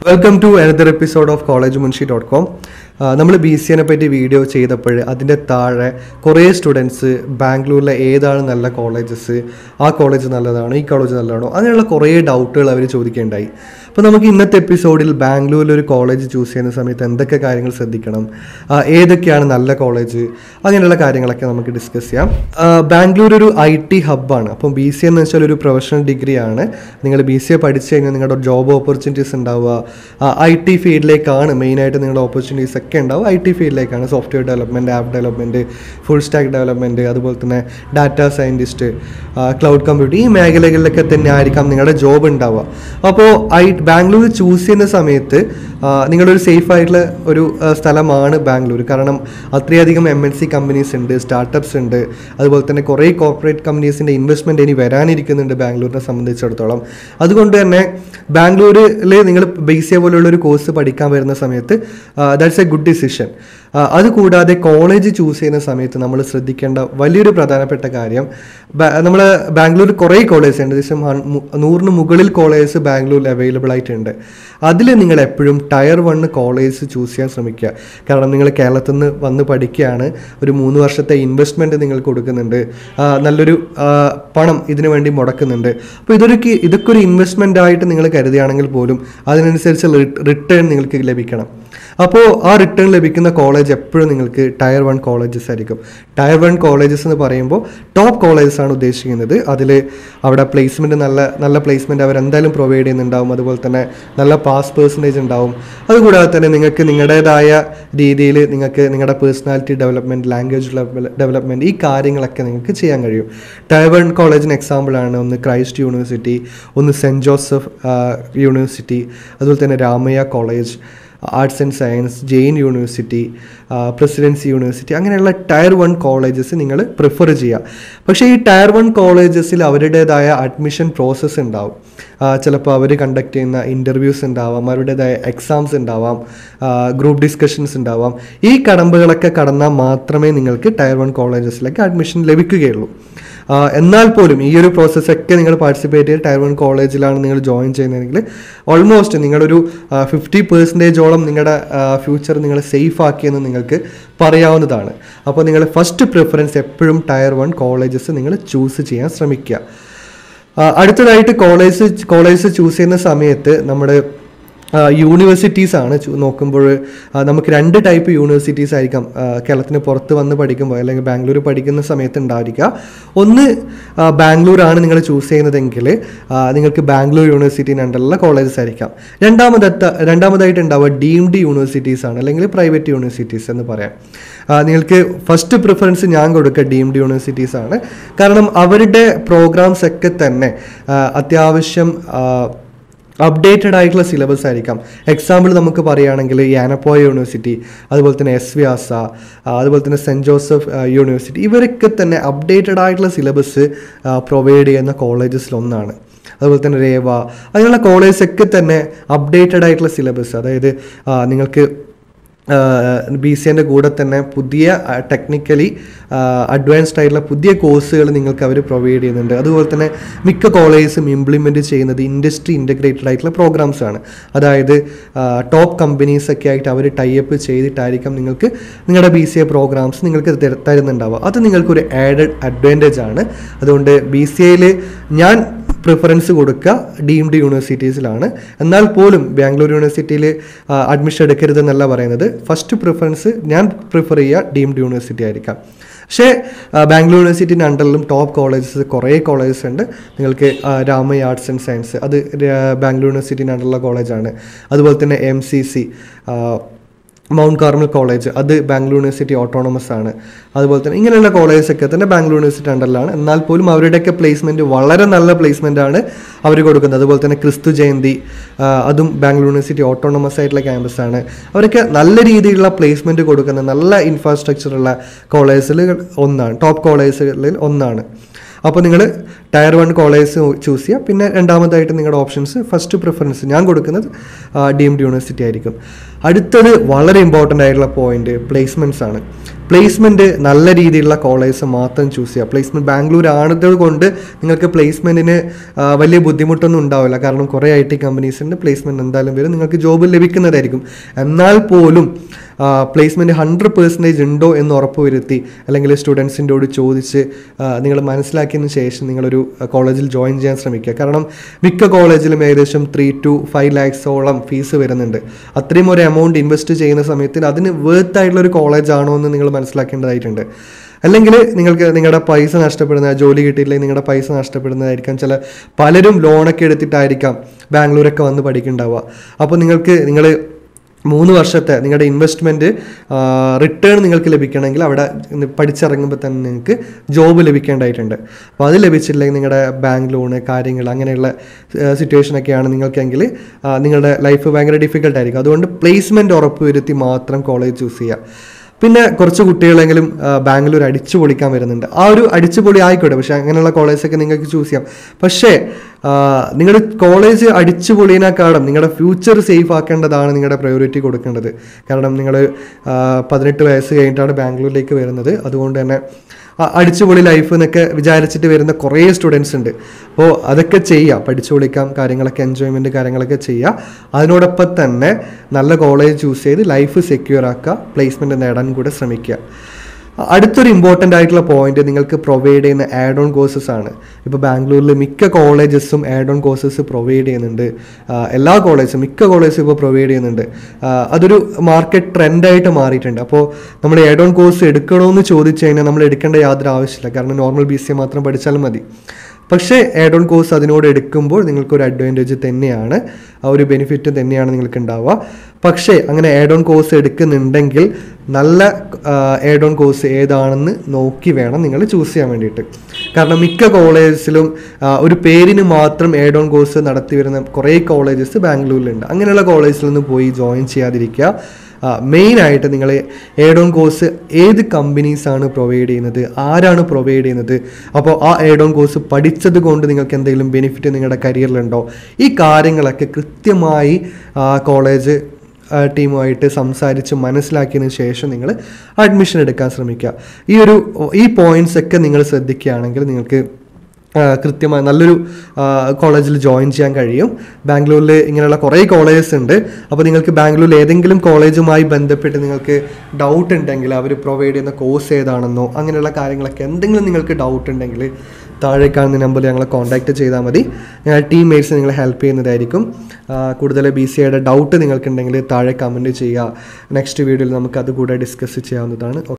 welcome to another episode of college Munshi dot com നമ്മൾ B C എനെ പറ്റി video ചെയ്തപ്പോൾ അതിൻ്റെ താഴെ കുറേ സ്റ്റുഡൻസ് ബാംഗ്ലൂരിലെ ഏതാണ് നല്ല കോളേജസ് ആ കോളേജ് നല്ലതാണോ ഈ കോളേജ് നല്ലതാണോ അങ്ങനെയുള്ള കുറേ ഡൗട്ടുകൾ അവർ ചോദിക്കുകയുണ്ടായി അപ്പോൾ നമുക്ക് ഇന്നത്തെ എപ്പിസോഡിൽ ബാംഗ്ലൂരിൽ ഒരു കോളേജ് ചൂസ് ചെയ്യുന്ന സമയത്ത് എന്തൊക്കെ കാര്യങ്ങൾ ശ്രദ്ധിക്കണം ആ, ഏതൊക്കെയാണ് നല്ല കോളേജ് അങ്ങനെയുള്ള കാര്യങ്ങളൊക്കെ നമുക്ക് ഡിസ്കസ് ചെയ്യാം ആ, ബാംഗ്ലൂർ ഒരു ഐ ടി ഹബ്ബാണ് അപ്പം ബി സി എന്ന് വെച്ചാൽ ഒരു പ്രൊഫഷണൽ ഡിഗ്രിയാണ് നിങ്ങൾ ബി സി എ പഠിച്ചു കഴിഞ്ഞാൽ നിങ്ങളുടെ ജോബ് ഓപ്പർച്യൂണിറ്റീസ് ഉണ്ടാവുക ഐ ടി ഫീൽഡിലേക്കാണ് മെയിനായിട്ട് നിങ്ങളുടെ ഓപ്പർച്യൂണിറ്റീസ് ഒക്കെ ഉണ്ടാവുക ഐ ടി ഫീൽഡിലേക്കാണ് software development app development full stack development അതുപോലെ തന്നെ ഡാറ്റ സയൻറ്റിസ്റ്റ് ക്ലൗഡ് കമ്പ്യൂട്ടിംഗ് ഈ മേഖലകളിലൊക്കെ തന്നെ ആയിരിക്കാം നിങ്ങളുടെ ജോബ് ഉണ്ടാവുക അപ്പോൾ ഐ ബാംഗ്ലൂർ ചൂസ് ചെയ്യുന്ന സമയത്ത് ആ, നിങ്ങളൊരു സേഫ് ആയിട്ടുള്ള ഒരു ആ, സ്ഥലമാണ് ബാംഗ്ലൂർ കാരണം അത്രയധികം എം എൻ സി കമ്പനീസ് ഉണ്ട് സ്റ്റാർട്ടപ്സ് ഉണ്ട് അതുപോലെ തന്നെ കുറേ കോർപ്പറേറ്റ് കമ്പനീസിൻ്റെ ഇൻവെസ്റ്റ്മെൻറ്റ് ഇനി വരാനിരിക്കുന്നുണ്ട് ബാംഗ്ലൂരിനെ സംബന്ധിച്ചിടത്തോളം അതുകൊണ്ട് തന്നെ ബാംഗ്ലൂരിൽ നിങ്ങൾ ബേസിയ പോലുള്ള ഒരു കോഴ്സ് പഠിക്കാൻ വരുന്ന സമയത്ത് ദാറ്റ്സ് എ ഗുഡ് ഡിസിഷൻ അതുകൂടാതെ കോളേജ് ചൂസ് ചെയ്യുന്ന സമയത്ത് നമ്മൾ ശ്രദ്ധിക്കേണ്ട വലിയൊരു പ്രധാനപ്പെട്ട കാര്യം നമ്മൾ ബാംഗ്ലൂർ കുറേ കോളേജ് ഉണ്ട് ഏകദേശം ഹൺ- മു- നൂറിന് മുകളിൽ കോളേജ് ബാംഗ്ലൂരിൽ അവൈലബിൾ ആയിട്ടുണ്ട് അതിൽ നിങ്ങൾ എപ്പോഴും ടയർ വൺ കോളേജ് ചൂസ് ചെയ്യാൻ ശ്രമിക്കുക കാരണം നിങ്ങൾ കേരളത്തിൽ നിന്ന് വന്ന് പഠിക്കുകയാണ് ഒരു മൂന്ന് വർഷത്തെ ഇൻവെസ്റ്റ്മെൻറ്റ് നിങ്ങൾ കൊടുക്കുന്നുണ്ട് ആ, നല്ലൊരു ആ, പണം ഇതിനു വേണ്ടി മുടക്കുന്നുണ്ട് അപ്പോൾ ഇതൊരു കി- ഇതൊക്കെ ഒരു ഇൻവെസ്റ്റ്മെൻ്റ് ആയിട്ട് നിങ്ങൾ കരുതുകയാണെങ്കിൽ പോലും അതിനനുസരിച്ച് റിട്ടേൺ നിങ്ങൾക്ക് ലഭിക്കണം അപ്പോൾ ആ റിട്ടേൺ ലഭിക്കുന്ന കോളേജ് എപ്പോഴും നിങ്ങൾക്ക് ടയർ വൺ കോളേജസ് ആയിരിക്കും ടയർ വൺ കോളേജസ് എന്ന് പറയുമ്പോൾ ടോപ്പ് കോളേജസ് ആണ് ഉദ്ദേശിക്കുന്നത് അതിൽ അവിടെ പ്ലേസ്മെൻറ്റ് നല്ല നല്ല പ്ലേസ്മെൻറ്റ് അവർ എന്തായാലും പ്രൊവൈഡ് ചെയ്യുന്നുണ്ടാവും അതുപോലെ തന്നെ നല്ല പാസ് പേഴ്സൻറ്റേജ് ഉണ്ടാവും അതുകൂടാതെ തന്നെ നിങ്ങൾക്ക് നിങ്ങളുടേതായ രീതിയിൽ നിങ്ങൾക്ക് നിങ്ങളുടെ പേഴ്സണാലിറ്റി ഡെവലപ്മെൻറ്റ് ലാംഗ്വേജ് ഡെവലപ്മെൻറ്റ് ഈ കാര്യങ്ങളൊക്കെ നിങ്ങൾക്ക് ചെയ്യാൻ കഴിയും ടയർ വൺ കോളേജിന് എക്സാമ്പിളാണ് ഒന്ന് ക്രൈസ്റ്റ് യൂണിവേഴ്സിറ്റി ഒന്ന് സെൻറ്റ് ജോസഫ് ആ, യൂണിവേഴ്സിറ്റി അതുപോലെ തന്നെ Ramaiah college arts and science Jain University Presidency University അങ്ങനെയുള്ള ടയർ വൺ കോളേജസ് നിങ്ങൾ പ്രിഫർ ചെയ്യുക പക്ഷേ ഈ ടയർ വൺ കോളേജസിൽ അവരുടേതായ അഡ്മിഷൻ പ്രോസസ്സ് ഉണ്ടാവും ചിലപ്പോൾ അവർ കണ്ടക്ട് ചെയ്യുന്ന ഇൻ്റർവ്യൂസ് ഉണ്ടാവാം അവരുടേതായ എക്സാംസ് ഉണ്ടാവാം ഗ്രൂപ്പ് ഡിസ്കഷൻസ് ഉണ്ടാവാം ഈ കടമ്പകളൊക്കെ കടന്നാൽ മാത്രമേ നിങ്ങൾക്ക് ടയർ വൺ കോളേജസിലേക്ക് അഡ്മിഷൻ ലഭിക്കുകയുള്ളൂ ആ, എന്നാൽ പോലും ഈ ഒരു പ്രോസസ്സൊക്കെ നിങ്ങൾ പാർട്ടിസിപ്പേറ്റ് ചെയ്ത് ടയർ വൺ കോളേജിലാണ് നിങ്ങൾ ജോയിൻ ചെയ്യുന്നതെങ്കിൽ ഓൾമോസ്റ്റ് നിങ്ങളൊരു ഫിഫ്റ്റി പെർസെൻറ്റേജോളം നിങ്ങളുടെ ഫ്യൂച്ചർ നിങ്ങൾ സേഫ് ആക്കിയെന്ന് നിങ്ങൾക്ക് പറയാവുന്നതാണ് അപ്പോൾ നിങ്ങൾ ഫസ്റ്റ് പ്രിഫറൻസ് എപ്പോഴും ടയർ വൺ കോളേജസ് നിങ്ങൾ ചൂസ് ചെയ്യാൻ ശ്രമിക്കുക ആ, അടുത്തതായിട്ട് കോളേജ് കോളേജ് ചൂസ് ചെയ്യുന്ന സമയത്ത് നമ്മുടെ യൂണിവേഴ്സിറ്റീസ് ആണ് ചു- നോക്കുമ്പോൾ ആ, നമുക്ക് രണ്ട് ടൈപ്പ് യൂണിവേഴ്സിറ്റീസ് ആയിരിക്കാം ആ, കേരളത്തിന് പുറത്ത് വന്ന് പഠിക്കുമ്പോൾ അല്ലെങ്കിൽ ബാംഗ്ലൂർ പഠിക്കുന്ന സമയത്ത് ഉണ്ടായിരിക്കുക ഒന്ന് ആ, ബാംഗ്ലൂരാണ് നിങ്ങൾ ചൂസ് ചെയ്യുന്നതെങ്കിൽ ആ, നിങ്ങൾക്ക് ബാംഗ്ലൂർ യൂണിവേഴ്സിറ്റിന് അണ്ടറിലുള്ള കോളേജസ് ആയിരിക്കാം രണ്ടാമത്തെ രണ്ടാമതായിട്ട് ഉണ്ടാവുക ഡീംഡ് യൂണിവേഴ്സിറ്റീസ് ആണ് അല്ലെങ്കിൽ പ്രൈവറ്റ് യൂണിവേഴ്സിറ്റീസ് എന്ന് പറയാം ആ, നിങ്ങൾക്ക് ഫസ്റ്റ് പ്രിഫറൻസ് ഞാൻ കൊടുക്കുക ഡീംഡ് യൂണിവേഴ്സിറ്റീസ് ആണ് കാരണം അവരുടെ പ്രോഗ്രാംസ് ഒക്കെ തന്നെ ആ, അത്യാവശ്യം ആ, അപ്ഡേറ്റഡ് ആയിട്ടുള്ള സിലബസ് ആയിരിക്കാം എക്സാമ്പിൾ നമുക്ക് പറയുകയാണെങ്കിൽ യാനപ്പോയ യൂണിവേഴ്സിറ്റി അതുപോലെ തന്നെ എസ് വ്യാസ ആ, അതുപോലെ തന്നെ സെൻറ്റ് ജോസഫ് ആ, യൂണിവേഴ്സിറ്റി ഇവരൊക്കെ തന്നെ അപ്ഡേറ്റഡ് ആയിട്ടുള്ള സിലബസ് പ്രൊവൈഡ് ചെയ്യുന്ന കോളേജസിൽ ഒന്നാണ് അതുപോലെ തന്നെ രേവ അങ്ങനെയുള്ള കോളേജസ് ഒക്കെ തന്നെ അപ്ഡേറ്റഡ് ആയിട്ടുള്ള സിലബസ് അതായത് ആ, നിങ്ങൾക്ക് ബി സി എൻ്റെ കൂടെ തന്നെ പുതിയ ടെക്നിക്കലി അഡ്വാൻസ്ഡ് ആയിട്ടുള്ള പുതിയ കോഴ്സുകൾ നിങ്ങൾക്ക് അവർ പ്രൊവൈഡ് ചെയ്യുന്നുണ്ട് അതുപോലെ തന്നെ മിക്ക കോളേജസും ഇംപ്ലിമെൻറ്റ് ചെയ്യുന്നത് ഇൻഡസ്ട്രി ഇൻ്റഗ്രേറ്റഡ് ആയിട്ടുള്ള പ്രോഗ്രാംസ് ആണ് അതായത് ടോപ്പ് കമ്പനീസ് ഒക്കെ ആയിട്ട് അവർ ടൈപ്പ് ചെയ്തിട്ടായിരിക്കും നിങ്ങൾക്ക് നിങ്ങളുടെ ബി സി എ പ്രോഗ്രാംസ് നിങ്ങൾക്ക് തര- തരുന്നുണ്ടാവുക അത് നിങ്ങൾക്കൊരു ആഡഡ് അഡ്വാൻറ്റേജ് ആണ് അതുകൊണ്ട് ബി സി എയിൽ ഞാൻ പ്രിഫറൻസ് കൊടുക്കുക ഡീംഡ് യൂണിവേഴ്സിറ്റീസിലാണ് എന്നാൽ പോലും ബാംഗ്ലൂർ യൂണിവേഴ്സിറ്റിയിൽ അഡ്മിഷൻ എടുക്കരുതെന്നല്ല പറയുന്നത് ഫസ്റ്റ് പ്രിഫറൻസ് ഞാൻ പ്രിഫർ ചെയ്യുക ഡീംഡ് യൂണിവേഴ്സിറ്റി ആയിരിക്കാം പക്ഷേ ആ, ബാംഗ്ലൂർ യൂണിവേഴ്സിറ്റിൻ്റെ അണ്ടറിലും ടോപ്പ് കോളേജസ് കുറേ കോളേജസ് ഉണ്ട് നിങ്ങൾക്ക് ആ, രാമയ്യ ആർട്സ് ആൻഡ് സയൻസ് അത് രാ- ബാംഗ്ലൂർ യൂണിവേഴ്സിറ്റിൻ്റെ അണ്ടറിലുള്ള കോളേജാണ് അതുപോലെ തന്നെ M C C Mount Carmel college അത് ബാംഗ്ലൂർ യൂണിവേഴ്സിറ്റി ഓട്ടോണമസ് ആണ് അതുപോലെ തന്നെ ഇങ്ങനെയുള്ള കോളേജസ് ഒക്കെ തന്നെ ബാംഗ്ലൂർ യൂണിവേഴ്സിറ്റി അണ്ടറിലാണ് എന്നാൽ പോലും അവരുടെയൊക്കെ പ്ലേസ്മെൻറ്റ് വളരെ നല്ല പ്ലേസ്മെൻ്റ് ആണ് അവർ കൊടുക്കുന്നത് അതുപോലെ തന്നെ ക്രിസ്തു ജയന്തി ആ, അതും ബാംഗ്ലൂർ യൂണിവേഴ്സിറ്റി ഓട്ടോണമസ് ആയിട്ടുള്ള ക്യാമ്പസ് ആണ് അവരൊക്കെ നല്ല രീതിയിലുള്ള പ്ലേസ്മെൻറ്റ് കൊടുക്കുന്ന നല്ല ഇൻഫ്രാസ്ട്രക്ചറുള്ള കോളേജസിൽ ഒന്നാണ് ടോപ്പ് കോളേജുകളിൽ ഒന്നാണ് അപ്പോൾ നിങ്ങൾ ടയർ വൺ കോളേജ് ചൂസ് ചെയ്യുക പിന്നെ രണ്ടാമതായിട്ട് നിങ്ങളുടെ ഓപ്ഷൻസ് ഫസ്റ്റ് പ്രിഫറൻസ് ഞാൻ കൊടുക്കുന്നത് ഡീംഡ് യൂണിവേഴ്സിറ്റി ആയിരിക്കും അടുത്തത് വളരെ ഇമ്പോർട്ടൻ്റ് ആയിട്ടുള്ള പോയിന്റ് പ്ലേസ്മെൻറ്റ്സ് ആണ് പ്ലേസ്മെൻറ്റ് നല്ല രീതിയിലുള്ള കോളേജസ് മാത്രം ചൂസ് ചെയ്യുക പ്ലേസ്മെൻറ്റ് ബാംഗ്ലൂർ ആണത് കൊണ്ട് നിങ്ങൾക്ക് പ്ലേസ്മെൻറ്റിന് വലിയ ബുദ്ധിമുട്ടൊന്നും ഉണ്ടാവില്ല കാരണം കുറേ ഐ ടി കമ്പനീസിൻ്റെ പ്ലേസ്മെൻറ്റ് എന്തായാലും വരും നിങ്ങൾക്ക് ജോബ് ലഭിക്കുന്നതായിരിക്കും എന്നാൽ പോലും പ്ലേസ്മെൻറ്റ് ഹൺഡ്രഡ് പേഴ്സൻറ്റേജ് ഉണ്ടോ എന്ന് ഉറപ്പുവരുത്തി അല്ലെങ്കിൽ സ്റ്റുഡൻസിൻ്റെയോട് ചോദിച്ച് നിങ്ങൾ മനസ്സിലാക്കിയതിന് ശേഷം നിങ്ങളൊരു കോളേജിൽ ജോയിൻ ചെയ്യാൻ ശ്രമിക്കുക കാരണം മിക്ക കോളേജിലും ഏകദേശം ത്രീ ടു ഫൈവ് ലാക്സോളം ഫീസ് വരുന്നുണ്ട് അത്രയും ഒരു എമൗണ്ട് ഇൻവെസ്റ്റ് ചെയ്യുന്ന സമയത്തിന് അതിന് വേർത്ത് ആയിട്ടുള്ള ഒരു കോളേജ് ആണോ എന്ന് നിങ്ങൾ മനസ്സിലാക്കേണ്ടതായിട്ടുണ്ട് അല്ലെങ്കിൽ നിങ്ങൾക്ക് നിങ്ങളുടെ പൈസ നഷ്ടപ്പെടുന്ന ജോലി കിട്ടിയില്ലെങ്കിൽ നിങ്ങളുടെ പൈസ നഷ്ടപ്പെടുന്നതായിരിക്കാം ചില പലരും ലോണൊക്കെ എടുത്തിട്ടായിരിക്കാം ബാംഗ്ലൂരൊക്കെ വന്ന് പഠിക്കുന്നുണ്ടാവുക അപ്പോൾ നിങ്ങൾക്ക് നിങ്ങൾ മൂന്ന് വർഷത്തെ നിങ്ങളുടെ ഇൻവെസ്റ്റ്മെൻറ്റ് റിട്ടേൺ നിങ്ങൾക്ക് ലഭിക്കണമെങ്കിൽ അവിടെ പഠിച്ചിറങ്ങുമ്പോൾ തന്നെ നിങ്ങൾക്ക് ജോബ് ലഭിക്കേണ്ടതായിട്ടുണ്ട് അപ്പോൾ അത് ലഭിച്ചില്ലെങ്കിൽ നിങ്ങളുടെ ബാങ്ക് ലോണ് കാര്യങ്ങൾ അങ്ങനെയുള്ള സിറ്റുവേഷനൊക്കെയാണ് നിങ്ങൾക്കെങ്കിൽ ആ, നിങ്ങളുടെ ലൈഫ് ഭയങ്കര ഡിഫിക്കൽട്ടായിരിക്കും അതുകൊണ്ട് പ്ലേസ്മെൻറ്റ് ഉറപ്പുവരുത്തി മാത്രം കോളേജ് ചൂസ് ചെയ്യുക പിന്നെ കുറച്ച് കുട്ടികളെങ്കിലും ആ, ബാംഗ്ലൂർ അടിച്ചു പൊളിക്കാൻ വരുന്നുണ്ട് ആ ഒരു അടിച്ചുപൊളി ആയിക്കോട്ടെ പക്ഷേ അങ്ങനെയുള്ള കോളേജൊക്കെ നിങ്ങൾക്ക് ചൂസ് ചെയ്യാം പക്ഷേ നിങ്ങൾ കോളേജ് അടിച്ചു പൊളിയതിനേക്കാളും നിങ്ങളുടെ ഫ്യൂച്ചർ സേഫ് ആക്കേണ്ടതാണ് നിങ്ങളുടെ പ്രയോറിറ്റി കൊടുക്കേണ്ടത് കാരണം നിങ്ങൾ പതിനെട്ട് വയസ്സ് കഴിഞ്ഞിട്ടാണ് ബാംഗ്ലൂരിലേക്ക് വരുന്നത് അതുകൊണ്ട് തന്നെ ആ അടിച്ചുപൊളി ലൈഫ് എന്നൊക്കെ വിചാരിച്ചിട്ട് വരുന്ന കുറേ സ്റ്റുഡൻസ് ഉണ്ട് അപ്പോൾ അതൊക്കെ ചെയ്യുക പഠിച്ചു പൊളിക്കാം കാര്യങ്ങളൊക്കെ എൻജോയ്മെൻറ്റ് കാര്യങ്ങളൊക്കെ ചെയ്യുക അതിനോടൊപ്പം തന്നെ നല്ല കോളേജ് ചൂസ് ചെയ്ത് ലൈഫ് സെക്യൂർ ആക്കുക പ്ലേസ്മെൻറ്റ് നേടാൻ കൂടെ ശ്രമിക്കുക അടുത്തൊരു ഇമ്പോർട്ടൻ്റ് ആയിട്ടുള്ള പോയിന്റ് നിങ്ങൾക്ക് പ്രൊവൈഡ് ചെയ്യുന്ന ആഡ് ഓൺ കോഴ്സസ് ആണ് ഇപ്പോൾ ബാംഗ്ലൂരിൽ മിക്ക കോളേജസും ആഡ് ഓൺ കോഴ്സസ് പ്രൊവൈഡ് ചെയ്യുന്നുണ്ട് ആ, എല്ലാ കോളേജും മിക്ക കോളേജും ഇപ്പോൾ പ്രൊവൈഡ് ചെയ്യുന്നുണ്ട് ആ, അതൊരു മാർക്കറ്റ് ട്രെൻഡായിട്ട് മാറിയിട്ടുണ്ട് അപ്പോൾ നമ്മൾ ആഡ് ഓൺ കോഴ്സ് എടുക്കണമെന്ന് ചോദിച്ചു കഴിഞ്ഞാൽ നമ്മൾ എടുക്കേണ്ട യാതൊരു ആവശ്യമില്ല കാരണം നോർമൽ ബി സി എ മാത്രം പഠിച്ചാലും മതി പക്ഷേ ആഡ് ഓൺ കോഴ്സ് അതിനോട് എടുക്കുമ്പോൾ നിങ്ങൾക്കൊരു അഡ്വാൻറ്റേജ് തന്നെയാണ് ആ ഒരു ബെനിഫിറ്റ് തന്നെയാണ് നിങ്ങൾക്ക് ഉണ്ടാവുക പക്ഷേ അങ്ങനെ ആഡ് ഓൺ കോഴ്സ് എടുക്കുന്നുണ്ടെങ്കിൽ നല്ല ആഡ് ഓൺ കോഴ്സ് ഏതാണെന്ന് നോക്കി വേണം നിങ്ങൾ ചൂസ് ചെയ്യാൻ വേണ്ടിയിട്ട് കാരണം മിക്ക കോളേജസിലും ഒരു പേരിന് മാത്രം ആഡ് ഓൺ കോഴ്സ് നടത്തി വരുന്ന കുറേ കോളേജസ് ബാംഗ്ലൂരിലുണ്ട് അങ്ങനെയുള്ള കോളേജിലൊന്നും പോയി ജോയിൻ ചെയ്യാതിരിക്കുക മെയിനായിട്ട് നിങ്ങൾ എയ്ഡ് ഓൺ കോഴ്സ് ഏത് കമ്പനീസാണ് പ്രൊവൈഡ് ചെയ്യുന്നത് ആരാണ് പ്രൊവൈഡ് ചെയ്യുന്നത് അപ്പോൾ ആ എയ്ഡ് ഓൺ കോഴ്സ് പഠിച്ചത് കൊണ്ട് നിങ്ങൾക്ക് എന്തെങ്കിലും ബെനിഫിറ്റ് നിങ്ങളുടെ കരിയറിലുണ്ടോ ഈ കാര്യങ്ങളൊക്കെ കൃത്യമായി കോളേജ് ടീമുമായിട്ട് സംസാരിച്ച് മനസ്സിലാക്കിയതിന് ശേഷം നിങ്ങൾ അഡ്മിഷൻ എടുക്കാൻ ശ്രമിക്കുക ഈ ഒരു ഈ പോയിന്റ്സ് ഒക്കെ നിങ്ങൾ ശ്രദ്ധിക്കുകയാണെങ്കിൽ നിങ്ങൾക്ക് ആ, കൃത്യമായി നല്ലൊരു കോളേജിൽ ജോയിൻ ചെയ്യാൻ കഴിയും ബാംഗ്ലൂരിൽ ഇങ്ങനെയുള്ള കുറേ കോളേജസ് ഉണ്ട് അപ്പോൾ നിങ്ങൾക്ക് ബാംഗ്ലൂരിൽ ഏതെങ്കിലും കോളേജുമായി ബന്ധപ്പെട്ട് നിങ്ങൾക്ക് ഡൗട്ട് ഉണ്ടെങ്കിൽ അവർ പ്രൊവൈഡ് ചെയ്യുന്ന കോഴ്സ് ഏതാണെന്നോ അങ്ങനെയുള്ള കാര്യങ്ങളൊക്കെ എന്തെങ്കിലും നിങ്ങൾക്ക് ഡൗട്ട് ഉണ്ടെങ്കിൽ താഴെ കാണുന്ന നമ്പറിൽ ഞങ്ങളെ കോൺടാക്റ്റ് ചെയ്താൽ മതി ഞങ്ങൾ ടീം മേറ്റ്സ് നിങ്ങളെ ഹെൽപ്പ് ചെയ്യുന്നതായിരിക്കും ആ, കൂടുതൽ ബി സി ഐയുടെ ഡൗട്ട് നിങ്ങൾക്കുണ്ടെങ്കിൽ താഴെ കമൻറ്റ് ചെയ്യുക നെക്സ്റ്റ് വീഡിയോയിൽ നമുക്ക് അതുകൂടെ ഡിസ്കസ് ചെയ്യാവുന്നതാണ്